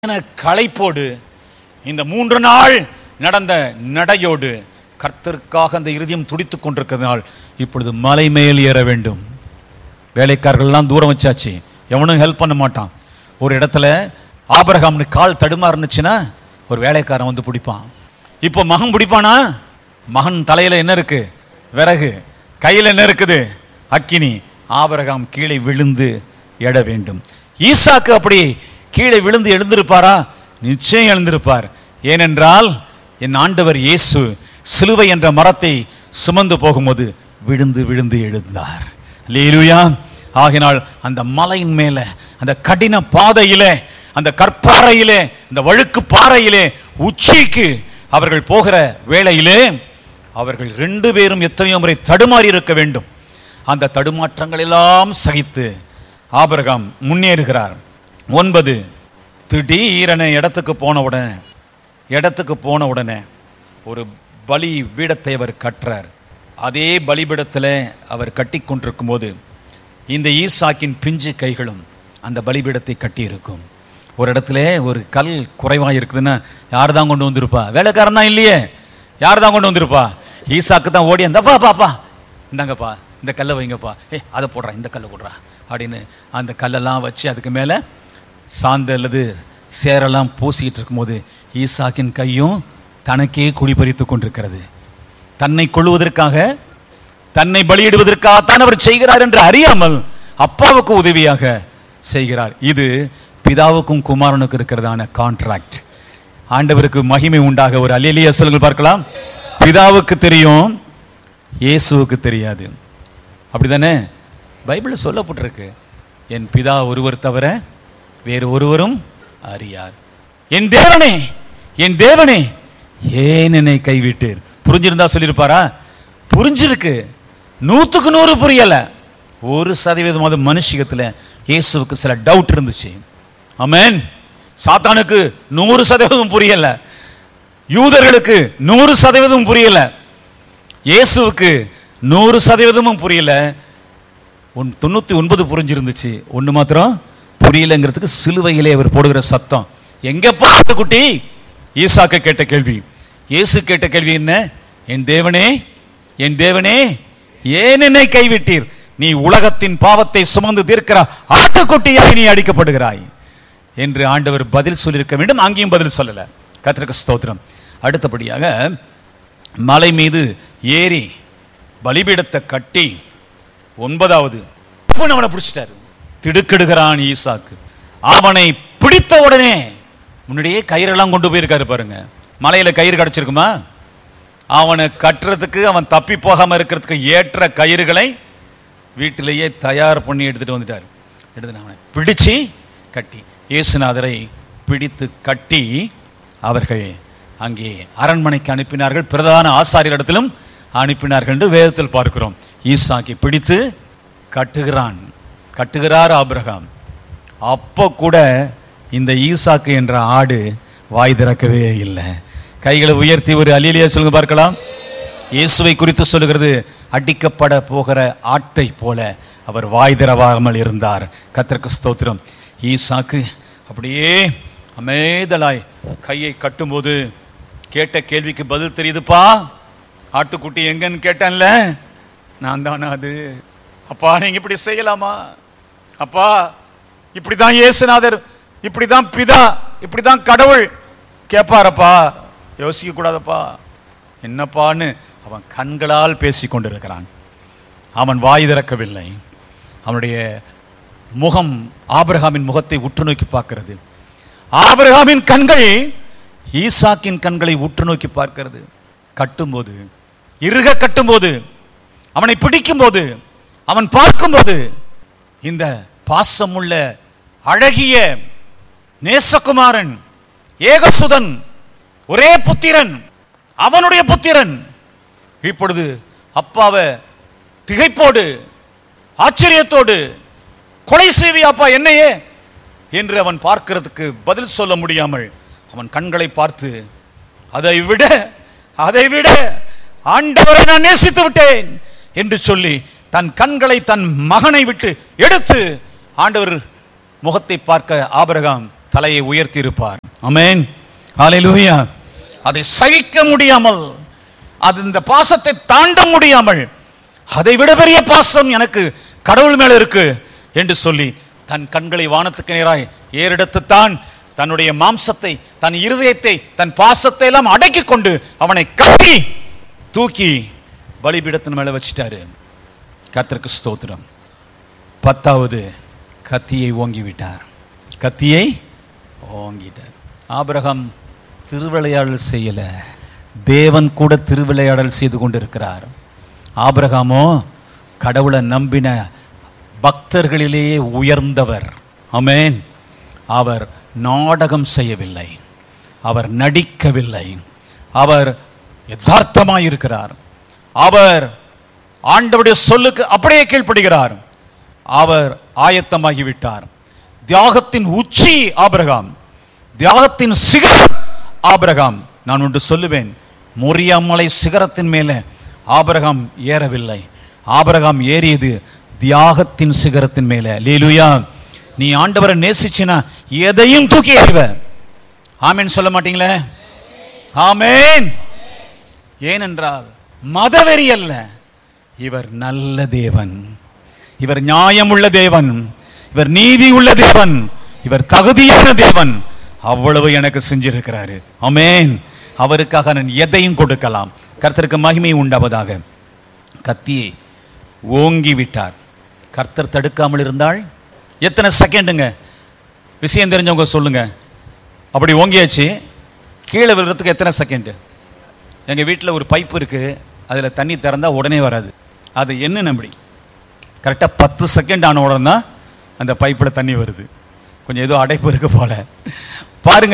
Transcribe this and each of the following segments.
என களைப்போடு இந்த மூன்று நாள் நடந்த நடையோடு கர்த்தருக்காக அந்த இருதயம் துடித்துக் கொண்டிருக்கிறதுனால் இப்பொழுது மலை மேல் ஏற வேண்டும் வேலைக்காரர்கள்லாம் தூரம் வச்சாச்சு எவனும் ஹெல்ப் பண்ண மாட்டான் ஒரு இடத்துல ஆபரகாம்னு கால் தடுமாறுனுச்சுன்னா ஒரு வேலைக்காரன் வந்து பிடிப்பான் இப்போ மகன் பிடிப்பானா மகன் தலையில என்ன இருக்கு விறகு கையில் என்ன இருக்குது அக்கினி ஆபரகாம் கீழே விழுந்து எழ வேண்டும் ஈசாக்கு அப்படி கீழே விழுந்து எழுந்திருப்பாரா நிச்சயம் எழுந்திருப்பார் ஏனென்றால் என் ஆண்டவர் இயேசு சிலுவை என்ற மரத்தை சுமந்து போகும்போது விழுந்து விழுந்து எழுந்தார் லேலுயா ஆகினால் அந்த மலையின் மேல அந்த கடின பாதையிலே அந்த கற்பாறையிலே அந்த வழுக்கு பாறையிலே உச்சிக்கு அவர்கள் போகிற வேளையிலே அவர்கள் ரெண்டு பேரும் எத்தனையோ முறை தடுமாறி இருக்க வேண்டும் அந்த தடுமாற்றங்கள் எல்லாம் சகித்து ஆபிரகாம் முன்னேறுகிறார் ஒன்பது திடீரென இடத்துக்கு போன உடனே இடத்துக்கு போன உடனே ஒரு பலி பீடத்தை அவர் கட்டுறார் அதே பலிபீடத்தில் அவர் கட்டி கொண்டிருக்கும் போது இந்த ஈசாக்கின் பிஞ்சு கைகளும் அந்த பலிபீடத்தை கட்டி இருக்கும் ஒரு இடத்துல ஒரு கல் குறைவாக இருக்குதுன்னா யார் தான் கொண்டு வந்திருப்பா வேலைக்காரன் தான் இல்லையே யார் தான் கொண்டு வந்திருப்பா ஈசாக்கு தான் ஓடி அந்தப்பா பாப்பா இந்தாங்கப்பா இந்த கல்லை வைங்கப்பா ஏ அதை போடுறா இந்த கல்லை போடுறா அப்படின்னு அந்த கல்லெல்லாம் வச்சு அதுக்கு மேலே சாந்து அல்லது சேரெல்லாம் பூசிக்கிட்டு இருக்கும்போது ஈசாக்கின் கையும் தனக்கே குடிபறித்து கொண்டிருக்கிறது தன்னை கொள்வதற்காக தன்னை பலியிடுவதற்காகத்தான் அவர் செய்கிறார் என்று அறியாமல் அப்பாவுக்கு உதவியாக செய்கிறார் இது பிதாவுக்கும் குமாரனுக்கு இருக்கிறதான கான்ட்ராக்ட் ஆண்டவருக்கு மகிமை உண்டாக ஒரு அலிலிய சொல்லுங்கள் பார்க்கலாம் பிதாவுக்கு தெரியும் இயேசுவுக்கு தெரியாது அப்படிதானே பைபிளில் சொல்லப்பட்டிருக்கு என் பிதா ஒருவர் தவிர வேறு ஒருவரும் அறியார் என் தேவனே என் தேவனே ஏன் என்னை கைவிட்டீர் புரிஞ்சிருந்தா சொல்லியிருப்பாரா புரிஞ்சிருக்கு நூத்துக்கு நூறு புரியல ஒரு சதவீதம் அது மனுஷிகத்தில் இயேசுவுக்கு சில டவுட் இருந்துச்சு ஆமென் சாத்தானுக்கு நூறு சதவீதம் புரியல யூதர்களுக்கு நூறு சதவீதம் புரியல இயேசுவுக்கு நூறு சதவீதமும் புரியல ஒன் தொண்ணூத்தி ஒன்பது புரிஞ்சிருந்துச்சு ஒண்ணு மாத்திரம் புரியலங்கிறதுக்கு சிலுவையிலே அவர் போடுகிற சத்தம் எங்க பாட்டு குட்டி ஈசாக்கு கேட்ட கேள்வி இயேசு கேட்ட கேள்வி என்ன என் தேவனே என் தேவனே ஏன் என்னை கைவிட்டீர் நீ உலகத்தின் பாவத்தை சுமந்து தீர்க்கிற ஆட்டுக்குட்டியாய் நீ அடிக்கப்படுகிறாய் என்று ஆண்டவர் பதில் சொல்லியிருக்க வேண்டும் அங்கேயும் பதில் சொல்லல கத்திரக்க ஸ்தோத்திரம் அடுத்தபடியாக மலை மீது ஏறி பலிபீடத்தை கட்டி ஒன்பதாவது அப்பன் அவனை பிடிச்சிட்டாரு திடுக்கிடுகிறான் ஈசாக்கு அவனை பிடித்த உடனே முன்னாடியே கயிறெல்லாம் கொண்டு போயிருக்காரு பாருங்க மலையில கயிறு கிடைச்சிருக்குமா அவனை கட்டுறதுக்கு அவன் தப்பி போகாம இருக்கிறதுக்கு ஏற்ற கயிறுகளை வீட்டிலேயே தயார் பண்ணி எடுத்துட்டு வந்துட்டார் எடுத்து அவனை பிடிச்சு கட்டி இயேசுநாதரை பிடித்து கட்டி அவர்கள் அங்கே அரண்மனைக்கு அனுப்பினார்கள் பிரதான ஆசாரியரிடத்திலும் அனுப்பினார்கள் என்று வேதத்தில் பார்க்கிறோம் ஈசாக்கி பிடித்து கட்டுகிறான் கட்டுகிறார் ஆபிரகாம் அப்போ கூட இந்த ஈசாக்கு என்ற ஆடு வாய் திறக்கவே இல்லை கைகளை உயர்த்தி ஒரு அலிலியா சொல்லுங்க பார்க்கலாம் இயேசுவை குறித்து சொல்லுகிறது அடிக்கப்பட போகிற ஆட்டை போல அவர் வாய் திறவாமல் இருந்தார் கத்திற்கு ஸ்தோத்திரம் ஈசாக்கு அப்படியே அமைதலாய் கையை கட்டும்போது கேட்ட கேள்விக்கு பதில் தெரியுதுப்பா ஆட்டுக்குட்டி எங்கன்னு கேட்டேன்ல நான் தானே அது அப்பா நீங்க இப்படி செய்யலாமா அப்பா இப்படிதான் இயேசுநாதர் இப்படிதான் பிதா இப்படிதான் கடவுள் கேட்பாரப்பா யோசிக்க கூடாதப்பா என்னப்பான்னு அவன் கண்களால் பேசி கொண்டிருக்கிறான் அவன் வாய் திறக்கவில்லை அவனுடைய முகம் ஆபிரகாமின் முகத்தை உற்று நோக்கி பார்க்கிறது ஆபிரகாமின் கண்கள் ஈசாக்கின் கண்களை உற்று நோக்கி பார்க்கிறது கட்டும்போது இறுக கட்டும்போது அவனை பிடிக்கும்போது அவன் பார்க்கும்போது இந்த பாசமுள்ள அழகிய நேசகுமாரன் ஏகசுதன் ஒரே புத்திரன் அவனுடைய புத்திரன் இப்பொழுது அப்பாவை திகைப்போடு ஆச்சரியத்தோடு கொலை செய்வி அப்பா என்னையே என்று அவன் பார்க்கிறதுக்கு பதில் சொல்ல முடியாமல் அவன் கண்களை பார்த்து அதை விட அதை விட ஆண்டவரை நான் நேசித்து விட்டேன் என்று சொல்லி தன் கண்களை தன் மகனை விட்டு எடுத்து ஆண்டவர் முகத்தை பார்க்க ஆபிரகாம் தலையை உயர்த்தி இருப்பார் அமேன் ஹalleluya அதை சகிக்க முடியாமல் அது இந்த பாசத்தை தாண்ட முடியாமல் அதை விட பெரிய பாசம் எனக்கு கடவுள் மேல இருக்கு என்று சொல்லி தன் கண்களை வானத்துக்கு நேராய் ஏறெடுத்து தான் தன்னுடைய மாம்சத்தை தன் இருதயத்தை தன் பாசத்தை எல்லாம் அடக்கி கொண்டு அவனை கட்டி தூக்கி பலிபீடத்தின் மேல வச்சிட்டாரு கர்த்தருக்கு ஸ்தோத்திரம் பத்தாவது கத்தியை ஓங்கி விட்டார் கத்தியை ஓங்கிட்டார் ஆபிரகாம் திருவிளையாடல் செய்யல தேவன் கூட திருவிளையாடல் செய்து கொண்டிருக்கிறார் ஆபிரகாமோ கடவுளை நம்பின பக்தர்களிலேயே உயர்ந்தவர் ஆமென் அவர் நாடகம் செய்யவில்லை அவர் நடிக்கவில்லை அவர் யதார்த்தமாய் இருக்கிறார் அவர் ஆண்டவருடைய சொல்லுக்கு அப்படியே கீழ்ப்படுகிறார் அவர் ஆயத்தமாகி விட்டார் தியாகத்தின் உச்சி ஆபிரகாம் தியாகத்தின் சிகரம் ஆபிரகாம் நான் ஒன்று சொல்லுவேன் மொரியாமலை சிகரத்தின் மேலே ஆபிரகாம் ஏறவில்லை ஆபிரகாம் ஏறியது தியாகத்தின் சிகரத்தின் மேலே லேலுயா நீ ஆண்டவரை நேசிச்சினா எதையும் தூக்கி எறிவ ஆமென் சொல்ல மாட்டீங்களே ஆமென் ஏனென்றால் மதவெறி அல்ல இவர் நல்ல தேவன் இவர் நியாயமுள்ள தேவன் இவர் நீதி உள்ள தேவன் இவர் தகுதியான தேவன் அவ்வளவு எனக்கு செஞ்சிருக்கிறாரு ஆமென் அவருக்காக நான் எதையும் கொடுக்கலாம் கர்த்தருக்கு மகிமை உண்டாவதாக கத்தியை ஓங்கி விட்டார் கர்த்தர் தடுக்காமல் இருந்தால் எத்தனை செகண்டுங்க விஷயம் தெரிஞ்சவங்க சொல்லுங்க அப்படி ஓங்கியாச்சு கீழே விழுறதுக்கு எத்தனை செகண்டு எங்கள் வீட்டில் ஒரு பைப் இருக்கு அதில் தண்ணி திறந்தா உடனே வராது அது என்ன நம்பி கரெக்டாக பத்து செகண்ட் ஆன உடனே தான் அந்த பைப்பில் தண்ணி வருது கொஞ்சம் ஏதோ அடைப்பு இருக்கு போல பாருங்க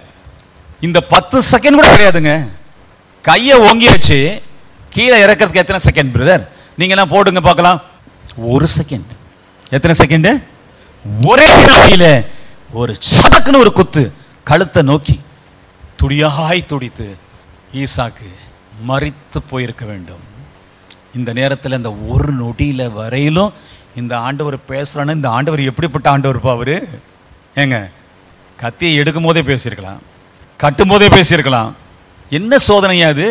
இந்த பத்து செகண்ட் கூட கிடையாதுங்க கையை ஓங்கியாச்சு கீழே இறக்கிறதுக்கு எத்தனை செகண்ட் பிரதர் நீங்களாம் போடுங்க பார்க்கலாம் ஒரு செகண்ட் எத்தனை செகண்ட் ஒரே நாளில ஒரு சதக்குன்னு ஒரு குத்து கழுத்தை நோக்கி துடியாய் துடித்து ஈசாக்கு மறித்து போயிருக்க வேண்டும் இந்த நேரத்தில் இந்த ஒரு நொடியில வரையிலும் இந்த ஆண்டவர் பேசுறான்னு இந்த ஆண்டவர் எப்படிப்பட்ட ஆண்டவர் அவரு ஏங்க கத்தியை எடுக்கும் போதே பேசியிருக்கலாம் கட்டும் போதே பேசியிருக்கலாம் என்ன சோதனையா அது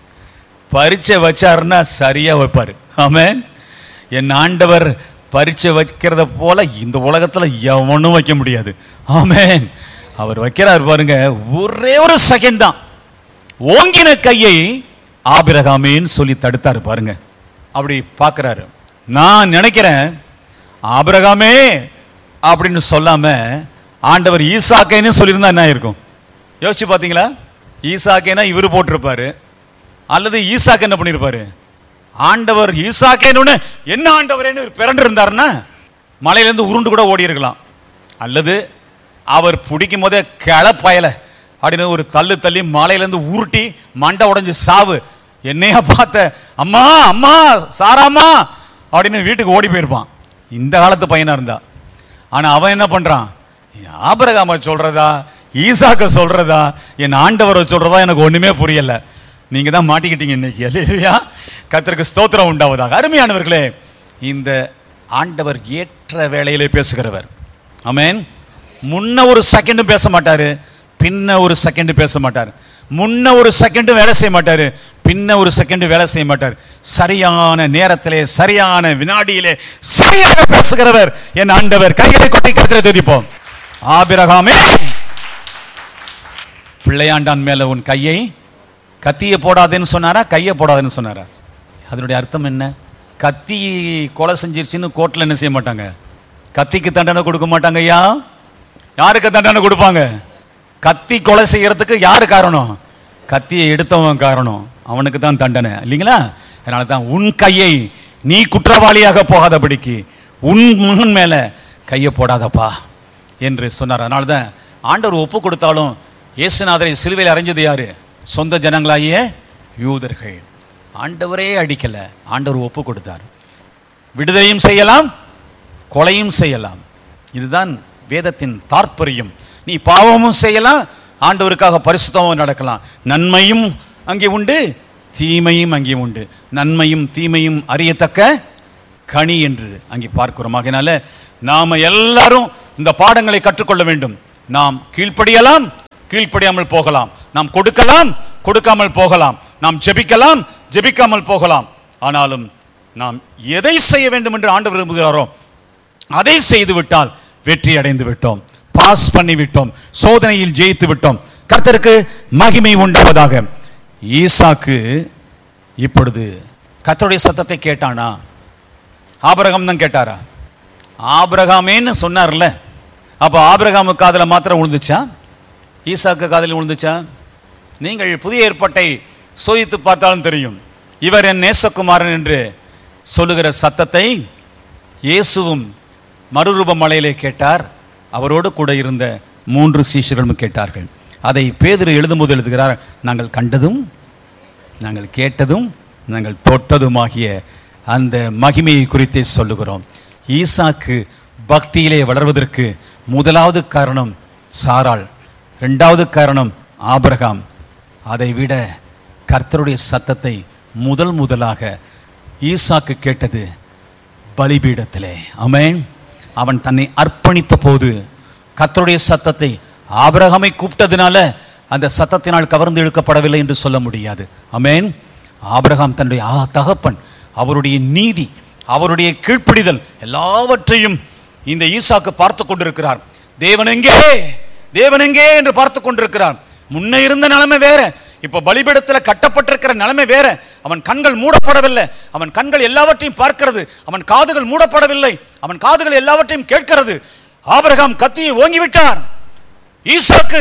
பரீட்சை வச்சாருன்னா சரியா வைப்பாரு ஆமென் என் ஆண்டவர் பரீட்சை வைக்கிறத போல இந்த உலகத்துல எவனும் வைக்க முடியாது ஆமென் அவர் வைக்கிறார் பாருங்க ஒரே ஒரு செகண்ட் தான் ஓங்கின கையை ஆபிரகாமேன்னு சொல்லி தடுத்தாரு பாருங்க அப்படி பார்க்கறாரு நான் நினைக்கிறேன் ஆபிரகாமே அப்படின்னு சொல்லாம ஆண்டவர் ஈசாக்கைன்னு சொல்லியிருந்தா என்ன இருக்கும் யோசிச்சு பார்த்தீங்களா ஈசாக்கேனா இவர் போட்டிருப்பாரு அல்லது ஈசாக்கு என்ன பண்ணியிருப்பாரு ஆண்டவர் ஈசாக்கேன்னு என்ன ஆண்டவரேன்னு இவர் பிறண்டு இருந்தாருன்னா மலையிலேருந்து உருண்டு கூட ஓடி இருக்கலாம் அல்லது அவர் பிடிக்கும் போதே கிளப்பயல அப்படின்னு ஒரு தள்ளு தள்ளி மலையிலேருந்து உருட்டி மண்டை உடைஞ்சு சாவு என்னையா பார்த்த அம்மா அம்மா சாராம்மா அப்படின்னு வீட்டுக்கு ஓடி போயிருப்பான் இந்த காலத்து பையனா இருந்தா ஆனா அவன் என்ன பண்றான் ஆபரகாம சொல்றதா ஈசாக்க சொல்றதா என் ஆண்டவரை சொல்றதா எனக்கு ஒண்ணுமே புரியல நீங்க தான் மாட்டிக்கிட்டீங்க இன்னைக்கு இல்லையா கர்த்தருக்கு ஸ்தோத்திரம் உண்டாவதாக அருமையானவர்களே இந்த ஆண்டவர் ஏற்ற வேளையிலே பேசுகிறவர் ஆமென் முன்ன ஒரு செகண்டும் பேச மாட்டாரு பின்ன ஒரு செகண்ட் பேச மாட்டார் முன்ன ஒரு செகண்ட் வேலை செய்ய மாட்டாரு பின்ன ஒரு செகண்ட் வேலை செய்ய மாட்டார் சரியான நேரத்திலே சரியான வினாடியிலே சரியாக பேசுகிறவர் என் ஆண்டவர் கைகளை கொட்டி கருத்துல துதிப்போம் ஆபிரகாமே பிள்ளையாண்டான் மேல உன் கையை கத்தியை போடாதேன்னு சொன்னாரா கையை போடாதேன்னு சொன்னாரா அதனுடைய அர்த்தம் என்ன கத்தி கொலை செஞ்சிருச்சுன்னு கோர்ட்ல என்ன செய்ய மாட்டாங்க கத்திக்கு தண்டனை கொடுக்க மாட்டாங்க ஐயா யாருக்கு தண்டனை கொடுப்பாங்க கத்தி கொலை செய்யறதுக்கு யாரு காரணம் கத்தியை எடுத்தவன் காரணம் அவனுக்கு தான் தண்டனை இல்லைங்களா அதனால தான் உன் கையை நீ குற்றவாளியாக போகாதபடிக்கு உன் மகன் மேல கையை போடாதப்பா என்று சொன்னார் அதனால தான் ஆண்டவர் ஒப்பு கொடுத்தாலும் இயேசுநாதரை சிலுவையில் அறைஞ்சது யாரு சொந்த ஜனங்களாகிய யூதர்கள் ஆண்டவரே அடிக்கல ஆண்டவர் ஒப்பு கொடுத்தார் விடுதலையும் செய்யலாம் கொலையும் செய்யலாம் இதுதான் வேதத்தின் தாற்பயம் நீ பாவமும் செய்யலாம் ஆண்டவருக்காக பரிசுத்தமும் நடக்கலாம் நன்மையும் அங்கே உண்டு தீமையும் அங்கே உண்டு நன்மையும் தீமையும் அறியத்தக்க கனி என்று அங்கே பார்க்கிறோம் ஆகையினால நாம எல்லாரும் இந்த பாடங்களை கற்றுக்கொள்ள வேண்டும் நாம் கீழ்ப்படியலாம் கீழ்ப்படியாமல் போகலாம் நாம் கொடுக்கலாம் கொடுக்காமல் போகலாம் நாம் ஜெபிக்கலாம் ஜெபிக்காமல் போகலாம் ஆனாலும் நாம் எதை செய்ய வேண்டும் என்று ஆண்டு விரும்புகிறாரோ அதை செய்து விட்டால் வெற்றி அடைந்து விட்டோம் பாஸ் பண்ணி விட்டோம் சோதனையில் ஜெயித்து விட்டோம் கர்த்தருக்கு மகிமை உண்டாவதாக ஈசாக்கு இப்பொழுது கர்த்தருடைய சத்தத்தை கேட்டானா ஆபிரகாம் தான் கேட்டாரா ஆபிரகாமேன்னு சொன்னார்ல அப்ப ஆபிரகாமு காதுல மாத்திரம் விழுந்துச்சா ஈசாக்கு காதில் விழுந்துச்சா நீங்கள் புதிய ஏற்பாட்டை சோதித்து பார்த்தாலும் தெரியும் இவர் என் நேசகுமாரன் என்று சொல்லுகிற சத்தத்தை இயேசுவும் மறுரூப மலையிலே கேட்டார் அவரோடு கூட இருந்த மூன்று சீஷர்களும் கேட்டார்கள் அதை பேதுரு எழுதும்போது எழுதுகிறார் நாங்கள் கண்டதும் நாங்கள் கேட்டதும் நாங்கள் தொட்டதுமாகிய அந்த மகிமையை குறித்தே சொல்லுகிறோம் ஈசாக்கு பக்தியிலே வளர்வதற்கு முதலாவது காரணம் சாராள் இரண்டாவது காரணம் ஆபிரகாம் அதை விட கர்த்தருடைய சத்தத்தை முதல் முதலாக ஈசாக்கு கேட்டது பலிபீடத்திலே ஆமென் அவன் தன்னை அர்ப்பணித்த போது கர்த்தருடைய சத்தத்தை ஆபிரகாமை கூப்பிட்டதுனால அந்த சத்தத்தினால் கவர்ந்து இழுக்கப்படவில்லை என்று சொல்ல முடியாது ஆமென் ஆபிரகாம் தன்னுடைய ஆ தகப்பன் அவருடைய நீதி அவருடைய கீழ்ப்படிதல் எல்லாவற்றையும் இந்த ஈசாக்கு பார்த்து கொண்டிருக்கிறார் தேவன் எங்கே தேவன் எங்கே என்று பார்த்து கொண்டிருக்கிறார் முன்ன இருந்த நிலைமை வேற இப்ப பலிபீடத்துல கட்டப்பட்டிருக்கிற நிலைமை வேற அவன் கண்கள் மூடப்படவில்லை அவன் கண்கள் எல்லாவற்றையும் பார்க்கிறது அவன் காதுகள் மூடப்படவில்லை அவன் காதுகள் எல்லாவற்றையும் கேட்கிறது ஆபிரகாம் கத்தியை ஓங்கி விட்டார் ஈசாக்கு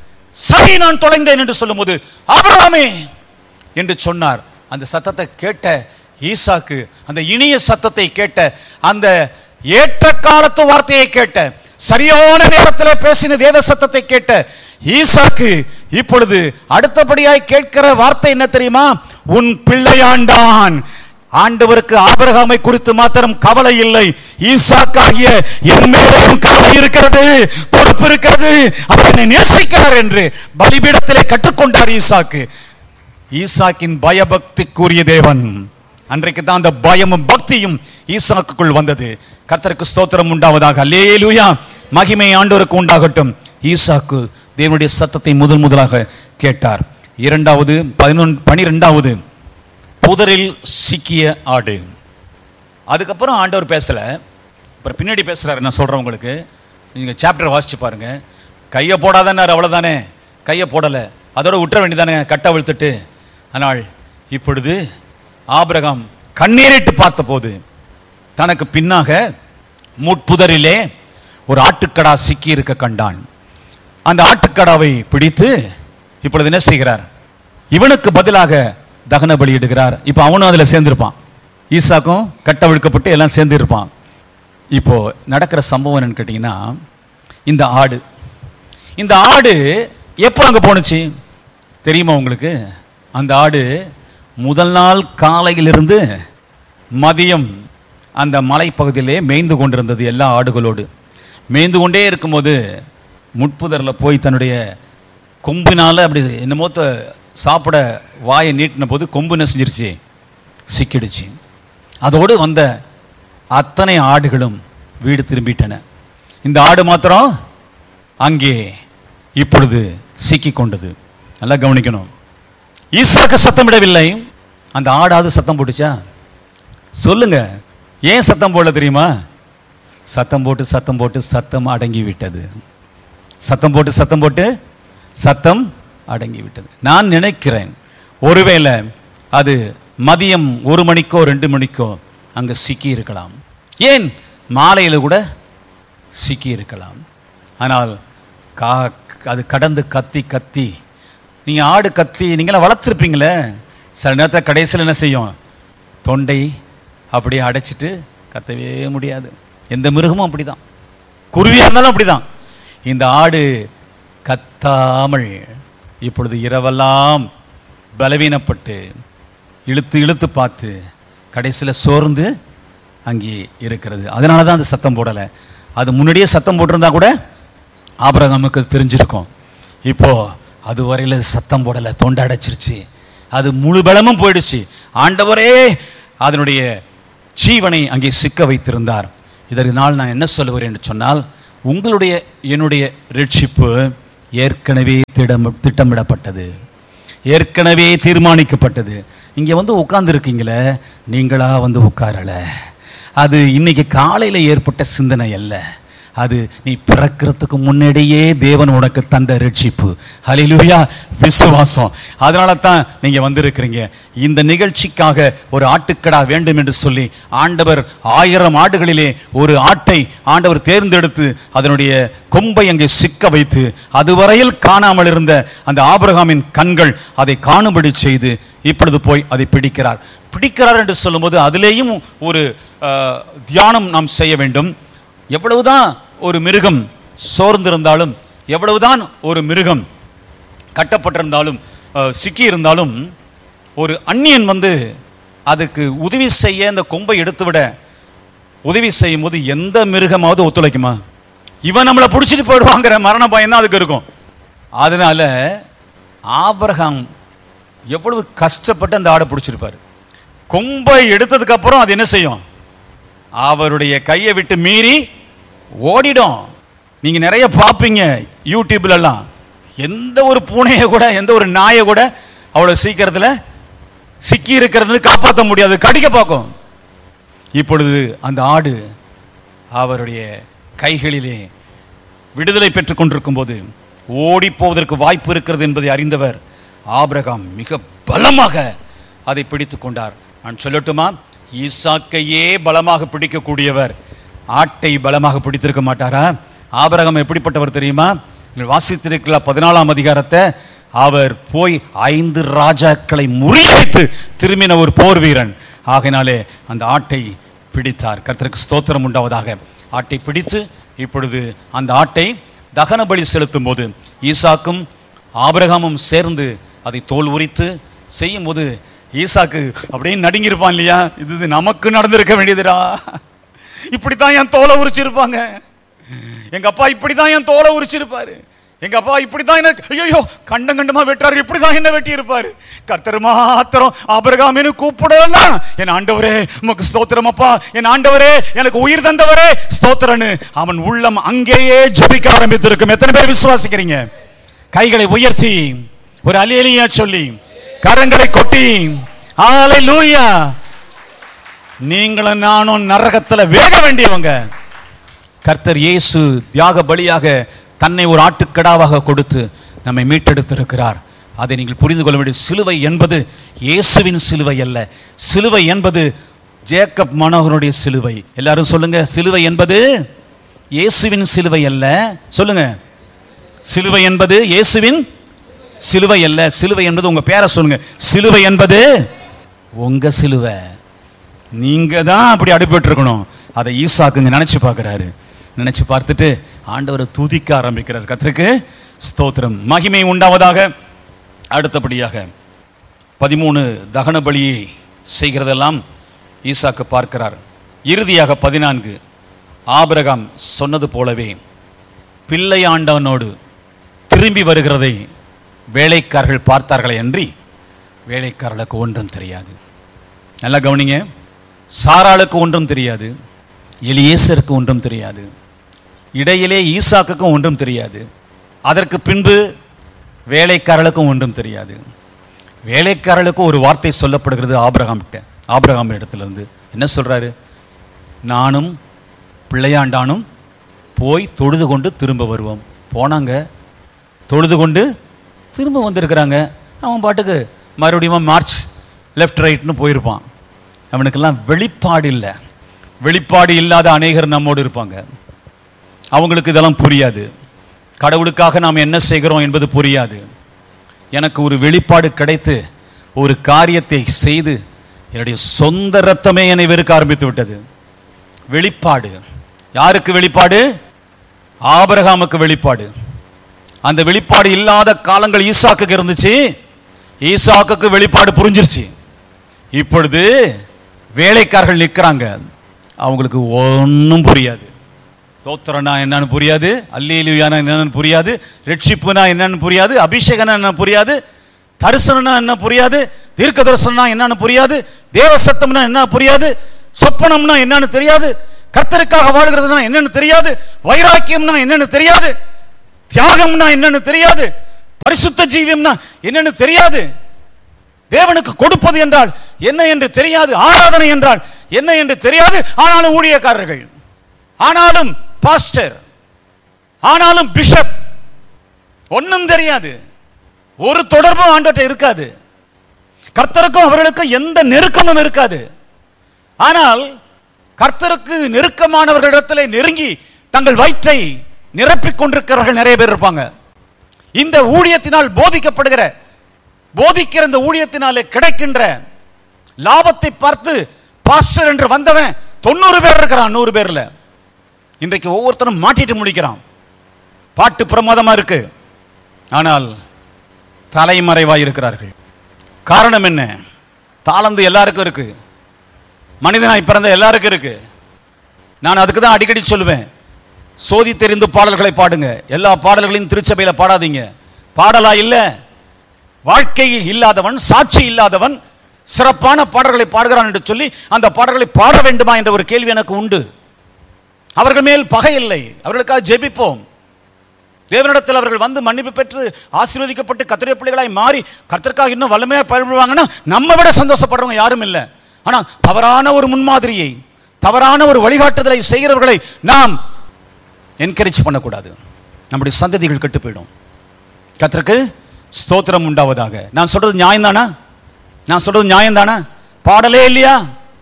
சரி நான் தொலைந்தேன் என்று சொல்லும்போது ஆபிரகாமே என்று சொன்னார் அந்த சத்தத்தை கேட்ட ஈசாக்கு அந்த இனிய சத்தத்தை கேட்ட அந்த ஏற்ற காலத்து வார்த்தையை கேட்ட சரியான நேரத்தில் பேசின தேவ சத்தத்தை கேட்ட ஈசாக்கு இப்பொழுது அடுத்தபடியாய் கேட்கிற வார்த்தை என்ன தெரியுமா உன் பிள்ளையாண்டான் ஆண்டவருக்கு ஆபிரகாமை குறித்து மாத்திரம் கவலை இல்லை ஈசாக்காகிய என் மேலும் கவலை இருக்கிறது பொறுப்பு இருக்கிறது அவர் என்னை நேசிக்கிறார் என்று பலிபீடத்திலே கற்றுக்கொண்டார் ஈசாக்கு ஈசாக்கின் பயபக்திக்குரிய தேவன் அன்றைக்கு தான் அந்த பயமும் பக்தியும் ஈசாக்குக்குள் வந்தது கர்த்தருக்கு ஸ்தோத்திரம் உண்டாவதாக அல்லேலூயா மகிமை ஆண்டவருக்கு உண்டாகட்டும் ஈசாக்கு தேவனுடைய சத்தத்தை முதல் முதலாக கேட்டார் இரண்டாவது பதினொன்று பனிரெண்டாவது புதரில் சிக்கிய ஆடு அதுக்கப்புறம் ஆண்டவர் பேசல அப்புறம் பின்னாடி பேசுறாரு நான் சொல்றேன் உங்களுக்கு நீங்க சாப்டர் வாசிச்சு பாருங்க கையை போடாதன்னார் அவ்வளவுதானே கையை போடல அதோட விட்டுற வேண்டியதானே கட்டை விழுத்துட்டு ஆனால் இப்பொழுது ஆபிரகாம் கண்ணீரிட்டு பார்த்தபோது தனக்கு பின்னாக முட்புதரிலே ஒரு ஆட்டுக்கடா சிக்கி இருக்க கண்டான் அந்த ஆட்டுக்கடாவை பிடித்து இப்பொழுது என்ன செய்கிறார் இவனுக்கு பதிலாக தகன பலியிடுகிறார் இப்போ அவனும் அதில் சேர்ந்திருப்பான் ஈசாக்கும் கட்ட விழுக்கப்பட்டு எல்லாம் சேர்ந்து இருப்பான் இப்போ நடக்கிற சம்பவம் என்னன்னு கேட்டிங்கன்னா இந்த ஆடு இந்த ஆடு எப்போ அங்கே போணுச்சு தெரியுமா உங்களுக்கு அந்த ஆடு முதல் நாள் காலையிலிருந்து மதியம் அந்த மலைப்பகுதியிலே மேய்ந்து கொண்டிருந்தது எல்லா ஆடுகளோடு மேய்ந்து கொண்டே இருக்கும்போது முட்புதரில் போய் தன்னுடைய கொம்பினால அப்படி என்னமோ த- சாப்பிட வாயை நீட்டின போது கொம்பு என்ன செஞ்சிருச்சு சிக்கிடுச்சு அதோடு வந்த அத்தனை ஆடுகளும் வீடு திரும்பிட்டன இந்த ஆடு மாத்திரம் அங்கே இப்பொழுது சிக்கி கொண்டது நல்லா கவனிக்கணும் ஈசாக்கு சத்தமிடவில்லை அந்த ஆடாவது சத்தம் போட்டுச்சா சொல்லுங்க ஏன் சத்தம் போடல தெரியுமா சத்தம் போட்டு சத்தம் போட்டு சத்தம் அடங்கி விட்டது சத்தம் போட்டு சத்தம் போட்டு சத்தம் அடங்கி விட்டது நான் நினைக்கிறேன் ஒருவேளை அது மதியம் ஒரு மணிக்கோ ரெண்டு மணிக்கோ அங்கே சிக்கி இருக்கலாம் ஏன் மாலையில் கூட சிக்கி இருக்கலாம் ஆனால் கா அது கடந்து கத்தி கத்தி நீங்கள் ஆடு கத்தி நீங்களாம் வளர்த்துருப்பீங்களே சில நேரத்தில் கடைசியில் என்ன செய்யும் தொண்டை அப்படியே அடைச்சிட்டு கத்தவே முடியாது எந்த மிருகமும் அப்படிதான் குருவியாக இருந்தாலும் அப்படிதான் இந்த ஆடு கத்தாமல் இப்பொழுது இரவெல்லாம் பலவீனப்பட்டு இழுத்து இழுத்து பார்த்து கடைசியில் சோர்ந்து அங்கே இருக்கிறது அதனால தான் அது சத்தம் போடலை அது முன்னாடியே சத்தம் போட்டிருந்தா கூட ஆபரகமுக்கு தெரிஞ்சிருக்கும் இப்போ அது வரையில் அது சத்தம் போடலை தொண்டை அடைச்சிருச்சு அது முழு பலமும் போயிடுச்சு ஆண்டவரே அதனுடைய ஜீவனை அங்கே சிக்க வைத்திருந்தார் இதற்கு நாள் நான் என்ன சொல்லுகிறேன் என்று சொன்னால் உங்களுடைய என்னுடைய ரட்சிப்பு ஏற்கனவே திடம் திட்டமிடப்பட்டது ஏற்கனவே தீர்மானிக்கப்பட்டது இங்க வந்து உட்கார்ந்துருக்கீங்களே நீங்களா வந்து உட்காரல அது இன்னைக்கு காலையில ஏற்பட்ட சிந்தனை அல்ல அது நீ பிறக்கிறதுக்கு முன்னாடியே தேவன் உனக்கு தந்த ரட்சிப்பு ஹalleluya விசுவாசம் அதனால தான் நீங்க வந்திருக்கிறீங்க இந்த நிகழ்ச்சிக்காக ஒரு ஆட்டுக்கடா வேண்டும் என்று சொல்லி ஆண்டவர் ஆயிரம் ஆடுகளிலே ஒரு ஆட்டை ஆண்டவர் தேர்ந்தெடுத்து அதனுடைய கொம்பை அங்கே சிக்க வைத்து அதுவரையில் காணாமல் இருந்த அந்த ஆபிரகாமின் கண்கள் அதை காணும்படி செய்து இப்பொழுது போய் அதை பிடிக்கிறார் பிடிக்கிறார் என்று சொல்லும்போது அதிலேயும் ஒரு அஹ், தியானம் நாம் செய்ய வேண்டும் எவ்வளவுதான் ஒரு மிருகம் சோர்ந்திருந்தாலும் எவ்வளவுதான் ஒரு மிருகம் கட்டப்பட்டிருந்தாலும் அஹ், சிக்கி இருந்தாலும் ஒரு அந்நியன் வந்து அதுக்கு உதவி செய்ய இந்த கொம்பை எடுத்துவிட உதவி செய்யும் போது எந்த மிருகமாவது ஒத்துழைக்குமா இவன் நம்மளை பிடிச்சிட்டு போயிடுவாங்கிற மரண பயம் தான் அதுக்கு இருக்கும் அதனால ஆபிரகாம் எவ்வளவு கஷ்டப்பட்டு அந்த ஆடை பிடிச்சிருப்பாரு கொம்பை எடுத்ததுக்கு அப்புறம் அது என்ன செய்யும் அவருடைய கையை விட்டு மீறி ஓடிடும் நீங்க நிறைய பார்ப்பீங்க யூடியூப்ல எல்லாம் எந்த ஒரு பூனையை கூட எந்த ஒரு நாயை கூட அவ்வளவு சீக்கிரத்துல சிக்கி இருக்கிறது காப்பாற்ற முடியாது கடிக்க பார்க்கும் இப்பொழுது அந்த ஆடு அவருடைய கைகளிலே விடுதலை பெற்றுக் கொண்டிருக்கும் போது ஓடி போவதற்கு வாய்ப்பு இருக்கிறது என்பதை அறிந்தவர் ஆபிரகாம் மிக பலமாக அதை பிடித்துக் கொண்டார் நான் சொல்லட்டுமா ஈசாக்கையே பலமாக பிடிக்கக்கூடியவர் ஆட்டை பலமாக பிடித்திருக்க மாட்டாரா ஆபிரகாம் எப்படிப்பட்டவர் தெரியுமா நீங்கள் வாசித்திருக்கல பதினாலாம் அதிகாரத்தை அவர் போய் ஐந்து ராஜாக்களை முறியடித்து திரும்பின ஒரு போர் வீரன் ஆகையினாலே அந்த ஆட்டை பிடித்தார் கர்த்தருக்கு ஸ்தோத்திரம் உண்டாவதாக ஆட்டை பிடித்து இப்பொழுது அந்த ஆட்டை தகன பலி செலுத்தும் போது ஈசாக்கும் ஆபிரகாமும் சேர்ந்து அதை தோல் உரித்து செய்யும் போது ஈசாக்கு அப்படியே நடுங்கியிருப்பான் இல்லையா இது இது நமக்கு நடந்திருக்க வேண்டியதுடா இப்படித்தான் என் தோலை உரிச்சிருப்பாங்க எங்க அப்பா இப்படிதான் என் தோலை உரிச்சிருப்பாரு எங்க அப்பா இப்படிதான் என்ன ஐயோ கண்டம் கண்டமா வெட்டாரு இப்படிதான் என்ன வெட்டி இருப்பாரு கர்த்தர் மாத்திரம் ஆபிரகாமின்னு கூப்பிடலன்னா என் ஆண்டவரே உமக்கு ஸ்தோத்திரம் அப்பா என் ஆண்டவரே எனக்கு உயிர் தந்தவரே ஸ்தோத்திரன்னு அவன் உள்ளம் அங்கேயே ஜெபிக்க ஆரம்பித்திருக்கும் எத்தனை பேர் விசுவாசிக்கிறீங்க கைகளை உயர்த்தி ஒரு அலியலியா சொல்லி கரங்களை கொட்டி ஹalleluya நீங்களும் நானும் நரகத்துல வேக வேண்டியவங்க கர்த்தர் இயேசு தியாக பலியாக தன்னை ஒரு ஆட்டுக்கடாவாக கொடுத்து நம்மை மீட்டெடுத்திருக்கிறார் அதை நீங்கள் புரிந்து கொள்ள வேண்டிய சிலுவை என்பது இயேசுவின் சிலுவை அல்ல சிலுவை என்பது ஜேக்கப் மனோகருடைய சிலுவை எல்லாரும் சொல்லுங்க சிலுவை என்பது இயேசுவின் சிலுவை அல்ல சொல்லுங்க சிலுவை என்பது இயேசுவின் சிலுவை அல்ல சிலுவை என்பது உங்க பேரை சொல்லுங்க சிலுவை என்பது உங்க சிலுவை நீங்க தான் அப்படி அடிபட்டு இருக்கணும் அதை ஈசாக்குங்க நினைச்சு பார்க்கறாரு நினைச்சு பார்த்துட்டு ஆண்டவரை துதிக்க ஆரம்பிக்கிறார் கத்திற்கு ஸ்தோத்திரம் மகிமை உண்டாவதாக அடுத்தபடியாக பதிமூணு தகன பலியை செய்கிறதெல்லாம் ஈசாக்கு பார்க்கிறார் இறுதியாக பதினான்கு ஆபிரகாம் சொன்னது போலவே பிள்ளை ஆண்டவனோடு திரும்பி வருகிறதை வேலைக்காரர்கள் பார்த்தார்களே அன்றி வேலைக்காரர்களுக்கு ஒன்றும் தெரியாது நல்லா கவனிங்க சாராளுக்கு ஒன்றும் தெரியாது எலியேசருக்கு ஒன்றும் தெரியாது இடையிலே ஈசாக்குக்கும் ஒன்றும் தெரியாது அதற்கு பின்பு வேலைக்காரர்களுக்கும் ஒன்றும் தெரியாது வேலைக்காரர்களுக்கு ஒரு வார்த்தை சொல்லப்படுகிறது ஆபிரகாம் கிட்ட ஆபிரகாம் இடத்திலிருந்து என்ன சொல்றாரு நானும் பிள்ளையாண்டானும் போய் தொழுது கொண்டு திரும்ப வருவோம் போனாங்க தொழுது கொண்டு திரும்ப வந்திருக்கிறாங்க அவன் பாட்டுக்கு மறுபடியும் மார்ச் லெஃப்ட் ரைட்னு போயிருப்பான் அவனுக்கெல்லாம் வெளிப்பாடு இல்லை வெளிப்பாடு இல்லாத அநேகர் நம்மோடு இருப்பாங்க அவங்களுக்கு இதெல்லாம் புரியாது கடவுளுக்காக நாம் என்ன செய்கிறோம் என்பது புரியாது எனக்கு ஒரு வெளிப்பாடு கிடைத்து ஒரு காரியத்தை செய்து என்னுடைய சொந்த ரத்தமே என்னை வெறுக்க ஆரம்பித்து விட்டது வெளிப்பாடு யாருக்கு வெளிப்பாடு ஆபிரகாமுக்கு வெளிப்பாடு அந்த வெளிப்பாடு இல்லாத காலங்கள் ஈசாக்குக்கு இருந்துச்சு ஈசாக்குக்கு வெளிப்பாடு புரிஞ்சிருச்சு இப்பொழுது வேலைக்காரர்கள் நிற்கிறாங்க அவங்களுக்கு ஒன்றும் புரியாது தோத்திரனா என்னன்னு புரியாது அல்லேலுயானா என்னன்னு புரியாது ரட்சிப்புனா என்னன்னு புரியாது அபிஷேகனா என்ன புரியாது தரிசனம்னா என்ன புரியாது தீர்க்க தரிசனம்னா என்னன்னு புரியாது தேவ சத்தம்னா என்ன புரியாது சொப்பனம்னா என்னன்னு தெரியாது கர்த்தருக்காக வாழ்கிறதுனா என்னன்னு தெரியாது வைராக்கியம்னா என்னன்னு தெரியாது தியாகம்னா என்னன்னு தெரியாது பரிசுத்த ஜீவியம்னா என்னன்னு தெரியாது தேவனுக்கு கொடுப்பது என்றால் என்ன என்று தெரியாது ஆராதனை என்றால் என்ன என்று தெரியாது ஆனாலும் ஊழியக்காரர்கள் ஆனாலும் பாஸ்டர் ஆனாலும் பிஷப் ஒண்ணும் தெரியாது ஒரு தொடர்பும் ஆண்டவர்ட்ட இருக்காது கர்த்தருக்கும் அவர்களுக்கும் எந்த நெருக்கமும் இருக்காது ஆனால் கர்த்தருக்கு நெருக்கமானவர்களிடத்தில் நெருங்கி தங்கள் வயிற்றை நிரப்பிக் கொண்டிருக்கிறவர்கள் நிறைய பேர் இருப்பாங்க இந்த ஊழியத்தினால் போதிக்கப்படுகிற போதிக்கிற இந்த ஊழியத்தினாலே கிடைக்கின்ற லாபத்தை பார்த்து பாஸ்டர் என்று வந்தவன் தொண்ணூறு பேர் இருக்கிறான் நூறு பேர்ல இன்றைக்கு ஒவ்வொருத்தரும் மாட்டிட்டு முடிக்கிறான் பாட்டு பிரமாதமா இருக்கு ஆனால் தலைமறைவாய் இருக்கிறார்கள் காரணம் என்ன தாளந்து எல்லாருக்கும் இருக்கு மனிதனாய் பிறந்த எல்லாருக்கும் இருக்கு நான் அதுக்கு தான் அடிக்கடி சொல்லுவேன் சோதி தெரிந்து பாடல்களை பாடுங்க எல்லா பாடல்களையும் திருச்சபையில பாடாதீங்க பாடலா இல்ல வாழ்க்கையில் இல்லாதவன் சாட்சி இல்லாதவன் சிறப்பான பாடல்களை பாடுகிறான் என்று சொல்லி அந்த பாடல்களை பாட வேண்டுமா என்ற ஒரு கேள்வி எனக்கு உண்டு அவர்கள் மேல் பகை இல்லை அவர்களுக்காக ஜெபிப்போம் தேவனிடத்தில் அவர்கள் வந்து மன்னிப்பு பெற்று ஆசீர்வதிக்கப்பட்டு கத்திரிய பிள்ளைகளாய் மாறி கர்த்தருக்காக இன்னும் வல்லமையா பயன்படுவாங்கன்னா நம்ம விட சந்தோஷப்படுறவங்க யாரும் இல்லை ஆனா தவறான ஒரு முன்மாதிரியை தவறான ஒரு வழிகாட்டுதலை செய்கிறவர்களை நாம் என்கரேஜ் பண்ணக்கூடாது நம்முடைய சந்ததிகள் கெட்டு போயிடும் கர்த்தருக்கு ஸ்தோத்திரம் உண்டாவதாக நான் சொல்றது நியாயம் தானா நான் சொல்றது நியாயம் தானா பாடலே இல்லையா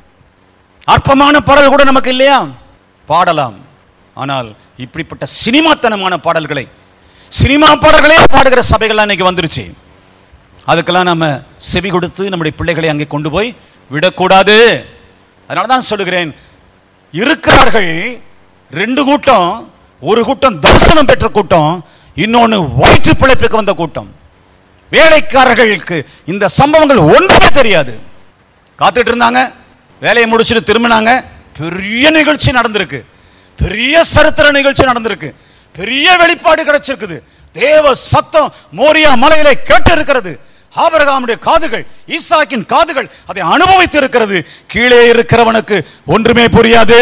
அற்பமான பாடல் கூட நமக்கு இல்லையா பாடலாம் ஆனால் இப்படிப்பட்ட சினிமாத்தனமான பாடல்களை சினிமா பாடல்களே பாடுகிற சபைகள்லாம் இன்னைக்கு வந்துருச்சு அதுக்கெல்லாம் நம்ம செவி கொடுத்து நம்முடைய பிள்ளைகளை அங்கே கொண்டு போய் விடக்கூடாது அதனால தான் சொல்லுகிறேன் இருக்கிறார்கள் ரெண்டு கூட்டம் ஒரு கூட்டம் தரிசனம் பெற்ற கூட்டம் இன்னொன்னு வயிற்று பிழைப்புக்கு வந்த கூட்டம் வேலைக்காரர்களுக்கு இந்த சம்பவங்கள் ஒன்றுமே தெரியாது காத்துட்டு இருந்தாங்க வேலையை முடிச்சுட்டு திரும்பினாங்க பெரிய நிகழ்ச்சி நடந்திருக்கு பெரிய சரித்திர நிகழ்ச்சி நடந்திருக்கு பெரிய வெளிப்பாடு கிடைச்சிருக்குது தேவ சத்தம் மோரியா மலையில கேட்டு இருக்கிறது ஆபரகாமுடைய காதுகள் ஈசாக்கின் காதுகள் அதை அனுபவித்து இருக்கிறது கீழே இருக்கிறவனுக்கு ஒன்றுமே புரியாது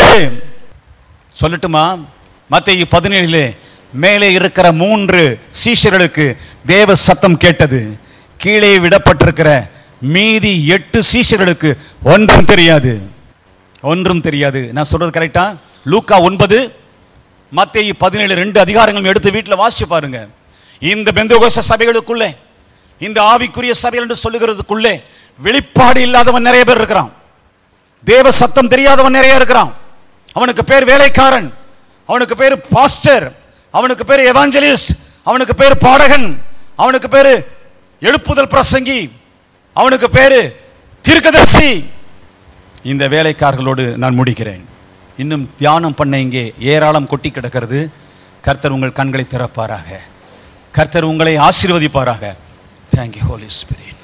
சொல்லட்டுமா மத்திய பதினேழிலே மேலே இருக்கிற மூன்று சீஷர்களுக்கு தேவ சத்தம் கேட்டது கீழே விடப்பட்டிருக்கிற மீதி எட்டு சீஷர்களுக்கு ஒன்றும் தெரியாது ஒன்றும் தெரியாது நான் சொல்றது கரெக்டா லூக்கா ஒன்பது மத்திய பதினேழு ரெண்டு அதிகாரங்களும் எடுத்து வீட்டில் வாசிச்சு பாருங்க இந்த பெந்தகோச சபைகளுக்குள்ளே இந்த ஆவிக்குரிய சபைகள் என்று சொல்லுகிறதுக்குள்ளே வெளிப்பாடு இல்லாதவன் நிறைய பேர் இருக்கிறான் தேவ சத்தம் தெரியாதவன் நிறைய இருக்கிறான் அவனுக்கு பேர் வேலைக்காரன் அவனுக்கு பேர் பாஸ்டர் அவனுக்கு பேர் எவாஞ்சலிஸ்ட் அவனுக்கு பேர் பாடகன் அவனுக்கு பேர் எழுப்புதல் பிரசங்கி அவனுக்கு பேரு தீர்க்கதரிசி இந்த வேலைக்காரர்களோடு நான் முடிக்கிறேன் இன்னும் தியானம் பண்ண இங்கே ஏராளம் கொட்டி கிடக்கிறது கர்த்தர் உங்கள் கண்களை திறப்பாராக கர்த்தர் உங்களை ஆசீர்வதிப்பாராக தேங்க்யூ ஹோலி ஸ்பிரிட்